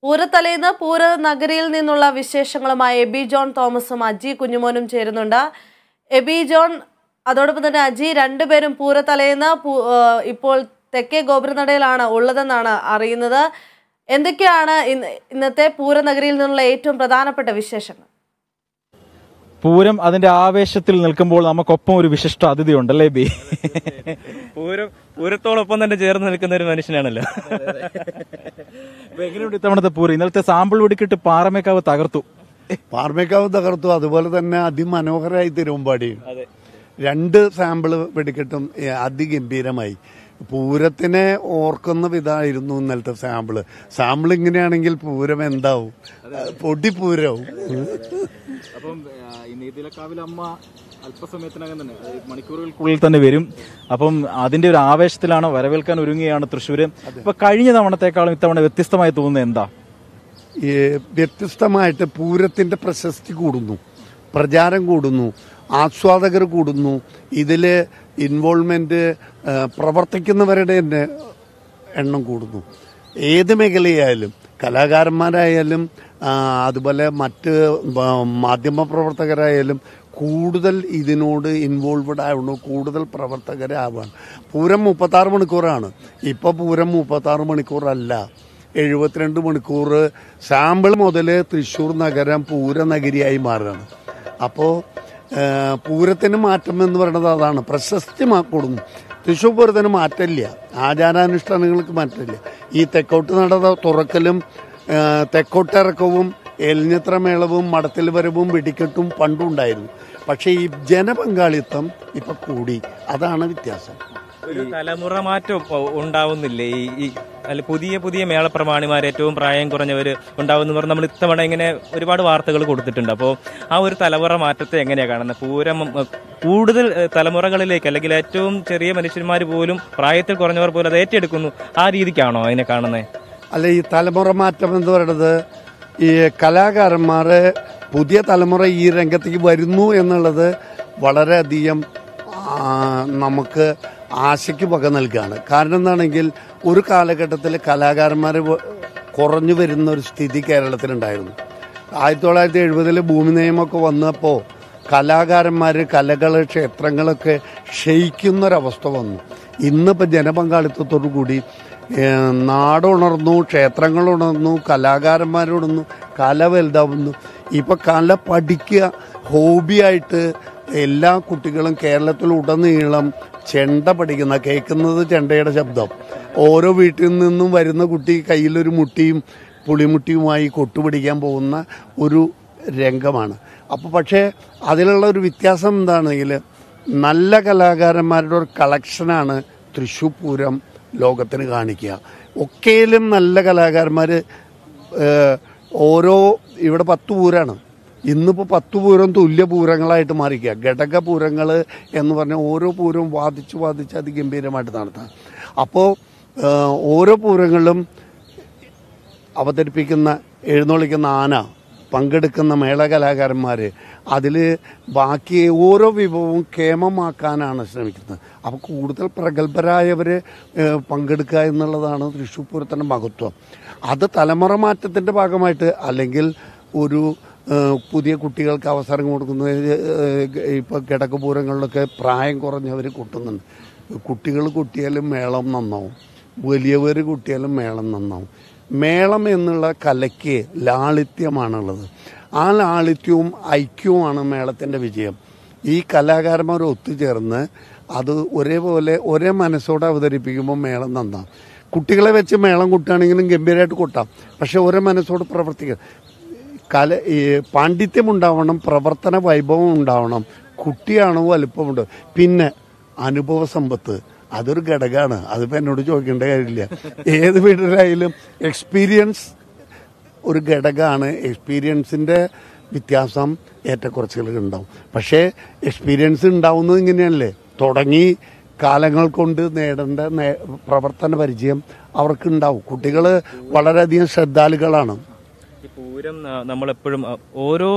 പൂരത്തലേന്ന് പൂര നഗരിയിൽ നിന്നുള്ള വിശേഷങ്ങളുമായി എബി ജോൺ തോമസും അജി കുഞ്ഞുമോനും ചേരുന്നുണ്ട് എബി ജോൺ അതോടൊപ്പം തന്നെ അജി രണ്ടുപേരും പൂരത്തലേന്ന് പൂ- ആ, ഇപ്പോൾ തെക്കേ ഗോപുരനടയിലാണ് ഉള്ളതെന്നാണ് അറിയുന്നത് എന്തൊക്കെയാണ് ഇന്ന് ഇന്നത്തെ പൂരനഗരിയിൽ നിന്നുള്ള ഏറ്റവും പ്രധാനപ്പെട്ട വിശേഷങ്ങൾ പൂരം അതിന്റെ ആവേശത്തിൽ നിൽക്കുമ്പോൾ നമുക്കൊപ്പം ഒരു വിശിഷ്ട അതിഥി ഉണ്ടല്ലേ ബി പൂരം പൂരത്തോടൊപ്പം തന്നെ ചേർന്ന് നിൽക്കുന്ന ഒരു മനുഷ്യനാണല്ലോ അപ്പൊ എങ്ങനെയുണ്ട് ഇത്തവണത്തെ പൂരം ഇന്നലത്തെ സാമ്പിൾ വെടിക്കിട്ട് പാറമേക്കാവ് തകർത്തു പാർമേക്കാവ് തകർത്തു അതുപോലെ തന്നെ അതിമനോഹരമായി തിരുവമ്പാടിയും രണ്ട് സാമ്പിള് വെടിക്കെട്ടും ഏ, അതിഗംഭീരമായി പൂരത്തിനെ ഓർക്കുന്ന വിധമായിരുന്നു ഇന്നലത്തെ സാമ്പിള് സാമ്പിൾ ഇങ്ങനെയാണെങ്കിൽ പൂരം എന്താവും പൊടിപ്പൂരവും അപ്പം അമ്മ അല്പസമയത്തിനകം തന്നെ മണിക്കൂറുകൾക്കുള്ളിൽ തന്നെ വരും അപ്പം അതിന്റെ ഒരു ആവേശത്തിലാണ് വരവേൽക്കാൻ ഒരുങ്ങുകയാണ് തൃശ്ശൂര് ഇപ്പൊ കഴിഞ്ഞ തവണത്തെക്കാളും ഇത്തവണ വ്യത്യസ്തമായി തോന്നുന്നത് എന്താ ഈ വ്യത്യസ്തമായിട്ട് പൂരത്തിന്റെ പ്രശസ്തി കൂടുന്നു പ്രചാരം കൂടുന്നു ആസ്വാദകർ കൂടുന്നു ഇതില് ഇൻവോൾവ്മെന്റ് ആ, പ്രവർത്തിക്കുന്നവരുടെ തന്നെ എണ്ണം കൂടുന്നു ഏത് മേഖലയായാലും കലാകാരന്മാരായാലും ആ, അതുപോലെ മറ്റ് ബ- മാധ്യമപ്രവർത്തകരായാലും കൂടുതൽ ഇതിനോട് ഇൻവോൾവഡ് ആവുന്നു കൂടുതൽ പ്രവർത്തകരാവാണ് പൂരം മുപ്പത്താറ് മണിക്കൂറാണ് ഇപ്പോൾ പൂരം മുപ്പത്താറ് മണിക്കൂറല്ല എഴുപത്തിരണ്ട് മണിക്കൂർ സാമ്പിൾ മുതൽ തൃശ്ശൂർ നഗരം പൂരനഗരിയായി മാറുകയാണ് അപ്പോൾ പൂരത്തിന് മാറ്റം എന്ന് പറയുന്നത് അതാണ് പ്രശസ്തി മാ- കൂടുന്നു തൃശ്ശൂർ പൂരത്തിന് മാറ്റമില്ല ആചാരാനുഷ്ഠാനങ്ങൾക്ക് മാറ്റമില്ല ഈ തെക്കോട്ട് നട തുറക്കലും ആ, തെക്കോട്ടിറക്കവും എലിഞ്ഞത്ര മേളവും മടത്തിൽ വരവും വെടിക്കെട്ടും പണ്ടുണ്ടായിരുന്നു പക്ഷേ ഈ ജനപങ്കാളിത്തം ഇപ്പൊ കൂടി അതാണ് വ്യത്യാസം ഒരു തലമുറ മാറ്റം ഇപ്പൊ ഉണ്ടാവുന്നില്ലേ ഈ ഈ അല്ല പുതിയ പുതിയ മേളപ്രമാണിമാർ ഏറ്റവും പ്രായം കുറഞ്ഞവര് ഉണ്ടാവുന്ന പറഞ്ഞ് നമ്മൾ ഇത്തവണ ഇങ്ങനെ ഒരുപാട് വാർത്തകൾ കൊടുത്തിട്ടുണ്ട് അപ്പോൾ ആ ഒരു തലമുറ മാറ്റത്തെ എങ്ങനെയാണ് കാണുന്നത് പൂരം ഉം, കൂടുതൽ ഏഹ്, തലമുറകളിലേക്ക് അല്ലെങ്കിൽ ഏറ്റവും ചെറിയ മനുഷ്യന്മാർ പോലും പ്രായത്തിൽ കുറഞ്ഞവർ പോലും അത് ഏറ്റെടുക്കുന്നു ആ രീതിക്കാണോ അതിനെ കാണുന്നത് അല്ല ഈ തലമുറ മാറ്റം എന്ന് പറയുന്നത് ഈ കലാകാരന്മാര് പുതിയ തലമുറ ഈ രംഗത്തേക്ക് വരുന്നു എന്നുള്ളത് വളരെയധികം ആ, നമുക്ക് ആശയ്ക്ക് വക നൽകുകയാണ് കാരണം എന്താണെങ്കിൽ ഒരു കാലഘട്ടത്തിൽ കലാകാരന്മാർ കുറഞ്ഞു വരുന്ന ഒരു സ്ഥിതി കേരളത്തിലുണ്ടായിരുന്നു ആയിരത്തി തൊള്ളായിരത്തി എഴുപതിൽ ഭൂമി നിയമമൊക്കെ വന്നപ്പോൾ കലാകാരന്മാർ കലകൾ ക്ഷേത്രങ്ങളൊക്കെ ക്ഷയിക്കുന്നൊരവസ്ഥ വന്നു ഇന്നിപ്പോൾ ജനപങ്കാളിത്തത്തോടു കൂടി ഏഹ്, നാടുണർന്നു ക്ഷേത്രങ്ങൾ ഉണർന്നു കലാകാരന്മാരുണർന്നു കല വലുതാവുന്നു ഇപ്പൊ കല പഠിക്കുക ഹോബിയായിട്ട് എല്ലാ കുട്ടികളും കേരളത്തിലുടനീളം ചെണ്ട പഠിക്കുന്ന കേൾക്കുന്നത് ചെണ്ടയുടെ ശബ്ദം ഓരോ വീട്ടിൽ നിന്നും വരുന്ന കുട്ടി കയ്യിലൊരു മുട്ടിയും പുളിമുട്ടിയുമായി കൊട്ടുപിടിക്കാൻ പോകുന്ന ഒരു രംഗമാണ് അപ്പോൾ പക്ഷേ അതിലുള്ള ഒരു വ്യത്യാസം എന്താണെങ്കിൽ നല്ല കലാകാരന്മാരുടെ ഒരു കളക്ഷനാണ് തൃശ്ശൂർ പൂരം ലോകത്തിന് കാണിക്കുക ഒക്കെയിലും നല്ല കലാകാരന്മാർ ഓരോ ഇവിടെ പത്ത് പൂരാണ് ഇന്നിപ്പോൾ പത്ത് പൂരം തുല്യ പൂരങ്ങളായിട്ട് മാറിക്കുക ഘടക പൂരങ്ങൾ എന്ന് പറഞ്ഞാൽ ഓരോ പൂരവും വാദിച്ച് വാദിച്ച് അതിഗംഭീരമായിട്ട് നടത്താം അപ്പോൾ ഓരോ പൂരങ്ങളിലും അവതരിപ്പിക്കുന്ന എഴുന്നള്ളിക്കുന്ന ആന പങ്കെടുക്കുന്ന മേളകലാകാരന്മാർ അതിൽ ബാക്കി ഓരോ വിഭവവും കേമമാക്കാനാണ് ശ്രമിക്കുന്നത് അപ്പോൾ കൂടുതൽ പ്രഗത്ഭരായവർ പങ്കെടുക്കുക എന്നുള്ളതാണ് തൃശ്ശൂർ പൂരത്തിൻ്റെ മഹത്വം അത് തലമുറ മാറ്റത്തിൻ്റെ ഭാഗമായിട്ട് അല്ലെങ്കിൽ ഒരു ഏഹ്, പുതിയ കുട്ടികൾക്ക് അവസരം കൊടുക്കുന്നത് ഇപ്പോൾ കിടക്കപൂരങ്ങളിലൊക്കെ പ്രായം കുറഞ്ഞവർ കൊട്ടുന്നുണ്ട് കുട്ടികൾ കൊട്ടിയാലും മേളം നന്നാവും വലിയവർ കൊട്ടിയാലും മേളം നന്നാവും മേളം എന്നുള്ള കലയ്ക്ക് ലാളിത്യമാണുള്ളത് ആ ലാളിത്യവും ഐക്യവുമാണ് മേളത്തിൻ്റെ വിജയം ഈ കലാകാരന്മാർ ഒത്തുചേർന്ന് അത് ഒരേപോലെ ഒരേ മനസ്സോടെ അവതരിപ്പിക്കുമ്പോൾ മേളം നന്നാവും കുട്ടികളെ വെച്ച് മേളം കൊട്ടുകയാണെങ്കിലും ഗംഭീരമായിട്ട് കൊട്ടാം പക്ഷെ ഒരേ മനസ്സോട് പ്രവർത്തിക്കുക കല ഈ പാണ്ഡിത്യം ഉണ്ടാവണം പ്രവർത്തന വൈഭവം ഉണ്ടാവണം കുട്ടിയാണോ വലുപ്പമുണ്ട് പിന്നെ അനുഭവ സമ്പത്ത് അതൊരു ഘടകമാണ് അതിപ്പോൾ എന്നോട് ചോദിക്കേണ്ട കാര്യമില്ല ഏത് വീട്ടിലായാലും എക്സ്പീരിയൻസ് ഒരു ഘടകമാണ് എക്സ്പീരിയൻസിൻ്റെ വ്യത്യാസം ഏറ്റക്കുറച്ചുകൾ ഉണ്ടാവും പക്ഷേ എക്സ്പീരിയൻസ് ഉണ്ടാവുന്നത് ഇങ്ങനെയല്ലേ തുടങ്ങി കാലങ്ങൾ കൊണ്ട് നേടേണ്ട നേ- പ്രവർത്തന പരിചയം അവർക്കുണ്ടാവും കുട്ടികൾ വളരെയധികം ശ്രദ്ധാലുക്കളാണ് ഈ പൂരം ആ, നമ്മളെപ്പോഴും ആ, ഓരോ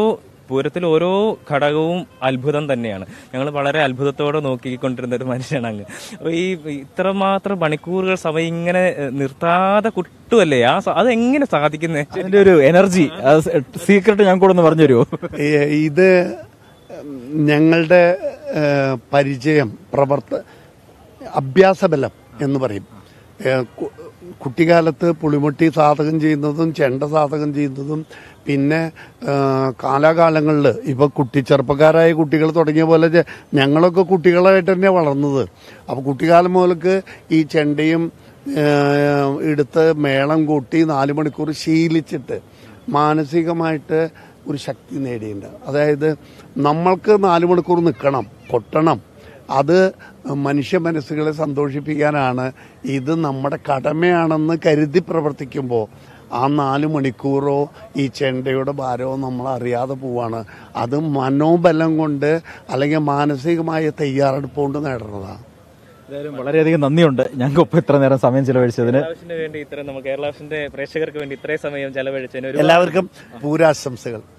പൂരത്തിൽ ഓരോ ഘടകവും അത്ഭുതം തന്നെയാണ് ഞങ്ങൾ വളരെ അത്ഭുതത്തോടെ നോക്കിക്കൊണ്ടിരുന്ന ഒരു മനുഷ്യനാണ് അങ്ങ് അപ്പൊ ഈ ഇത്രമാത്രം മണിക്കൂറുകൾ സമയം ഇങ്ങനെ ഏഹ്, നിർത്താതെ കുട്ടുമല്ലേ ആ സ- അതെങ്ങനെ സാധിക്കുന്നേ അതിന്റെ ഒരു എനർജി സീക്രട്ട് ഞാൻ കൂടെ ഒന്ന് പറഞ്ഞു തരുമോ ഈ ഇത് ഞങ്ങളുടെ ഏഹ്, പരിചയം പ്രവർത്ത അഭ്യാസബലം എന്ന് പറയും ഏഹ്, കു- കുട്ടിക്കാലത്ത് പുളിമുട്ടി സാധകം ചെയ്യുന്നതും ചെണ്ട സാധകം ചെയ്യുന്നതും പിന്നെ ഏഹ്, കാലാകാലങ്ങളിൽ ഇപ്പൊ കുട്ടി ചെറുപ്പക്കാരായ കുട്ടികൾ തുടങ്ങിയ പോലെ ചെ- ഞങ്ങളൊക്കെ കുട്ടികളായിട്ട് തന്നെ വളർന്നത് അപ്പൊ കുട്ടിക്കാലം മുതൽക്ക് ഈ ചെണ്ടയും ഏഹ്, എടുത്ത് മേളം കൂട്ടി നാല് മണിക്കൂർ ശീലിച്ചിട്ട് മാനസികമായിട്ട് ഒരു ശക്തി നേടിയിട്ടുണ്ട് അതായത് നമ്മൾക്ക് നാല് മണിക്കൂർ നിൽക്കണം കൊട്ടണം അത് മനുഷ്യ മനസ്സുകളെ സന്തോഷിപ്പിക്കാനാണ് ഇത് നമ്മുടെ കടമയാണെന്ന് കരുതി പ്രവർത്തിക്കുമ്പോൾ ആ നാല് മണിക്കൂറോ ഈ ചെണ്ടയുടെ ഭാരമോ നമ്മൾ അറിയാതെ പോവാണ് അത് മനോബലം കൊണ്ട് അല്ലെങ്കിൽ മാനസികമായ തയ്യാറെടുപ്പ് കൊണ്ട് നേടുന്നതാണ് എന്തായാലും വളരെയധികം നന്ദിയുണ്ട് ഞങ്ങൾക്കൊപ്പം ഇത്ര നേരം സമയം ചിലവഴിച്ചതിന് കേരളാവിഷന് വേണ്ടി ഇത്ര നമ്മൾ കേരളാവിഷന്റെ പ്രേക്ഷകർക്ക് വേണ്ടി ഇത്രയും സമയം ചെലവഴിച്ചതിന് ഒരു എല്ലാവർക്കും പൂരാശംസകൾ